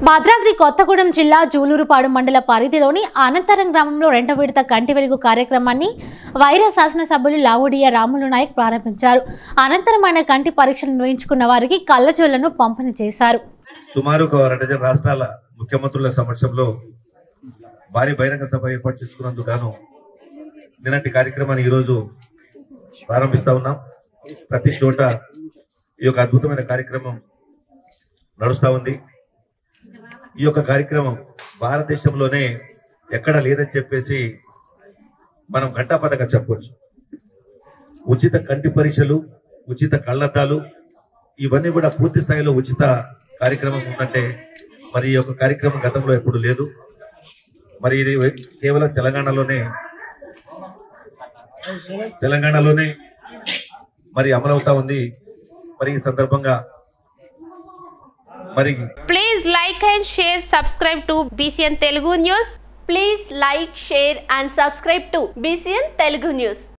భద్రాద్రి కొత్తగూడెం జిల్లా జూలూరుపాడు మండల పరిధిలోని అనంతరం గ్రామంలో రెండో విడత కంటి వెలుగు కార్యక్రమాన్ని వైరా శాసనసభ్యులు లావుడియ రాములు నాయక్ ప్రారంభించారు అనంతరం ఆయన కంటి పరీక్షలు నిర్వహించుకున్న వారికి కళ్ళజోళ్లను పంపిణీ చేశారు సుమారు ఒక రెండు డజన్ రాష్ట్రాల ముఖ్యమంత్రుల సమక్షంలో భారీ బహిరంగ సభ ఏర్పాటు చేసుకున్నందుకు గాను నిన్నటి కార్యక్రమాన్ని ఈరోజు ప్రారంభిస్తా ఉన్నాం ప్రతి చోట ఈ యొక్క అద్భుతమైన కార్యక్రమం నడుస్తా ఉంది ఈ యొక్క కార్యక్రమం భారతదేశంలోనే ఎక్కడ లేదని చెప్పేసి మనం ఘంటాపథంగా చెప్పవచ్చు ఉచిత కంటి పరీక్షలు ఉచిత కళ్ళద్దాలు ఇవన్నీ కూడా పూర్తి స్థాయిలో ఉచిత కార్యక్రమం ఉందంటే మరి ఈ యొక్క కార్యక్రమం గతంలో ఎప్పుడు లేదు మరి ఇది కేవలం తెలంగాణలోనే తెలంగాణలోనే మరి అమలవుతా ఉంది మరి ఈ సందర్భంగా మరి Please like and share, subscribe to BCN Telugu News. Please like, share and subscribe to BCN Telugu News.